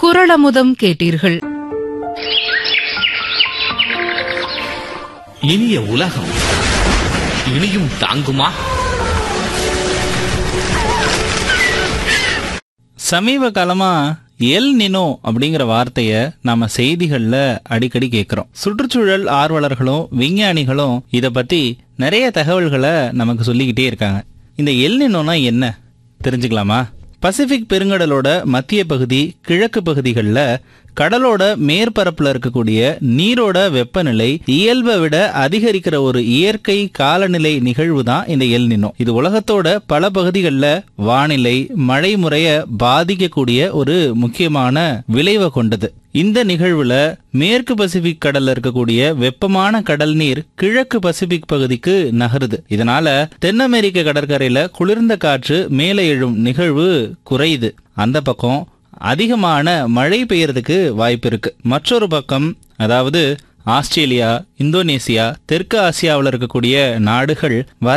குரளமுதம் கேட்டீர்கள் இனிய உலகம் இனியும் தாங்குமா சமீப காலமா எல் நினோ அப்படிங்கிற வார்த்தைய நாம செய்திகள்ல அடிக்கடி கேட்கிறோம் சுற்றுச்சூழல் ஆர்வலர்களும் விஞ்ஞானிகளும் இத பத்தி நிறைய தகவல்களை நமக்கு சொல்லிக்கிட்டே இருக்காங்க இந்த எல் நினோனா என்ன தெரிஞ்சுக்கலாமா பசிபிக் பெருங்கடலோட மத்திய பகுதி கிழக்கு பகுதிகளில் கடலோட மேற்பரப்புல இருக்கக்கூடிய நீரோட வெப்பநிலை இயல்பை விட அதிகரிக்கிற ஒரு இயற்கை காலநிலை நிகழ்வு தான் இந்த எல் நினோ இது உலகத்தோட பல பகுதிகளில் வானிலை மழை முறைய பாதிக்கக்கூடிய ஒரு முக்கியமான விளைவை கொண்டது இந்த நிகழ்வுல மேற்கு பசிபிக் கடல்ல இருக்கக்கூடிய வெப்பமான கடல் நீர் கிழக்கு பசிபிக் பகுதிக்கு நகருது இதனால தென் அமெரிக்க கடற்கரையில குளிர்ந்த காற்று மேலே எழும் நிகழ்வு குறையுது அந்த பக்கம் அதிகமான மழை பெய்யறதுக்கு வாய்ப்பு இருக்கு மற்றொரு பக்கம் அதாவது ஆஸ்திரேலியா இந்தோனேசியா தெற்கு ஆசியாவில் இருக்கக்கூடிய நாடுகள்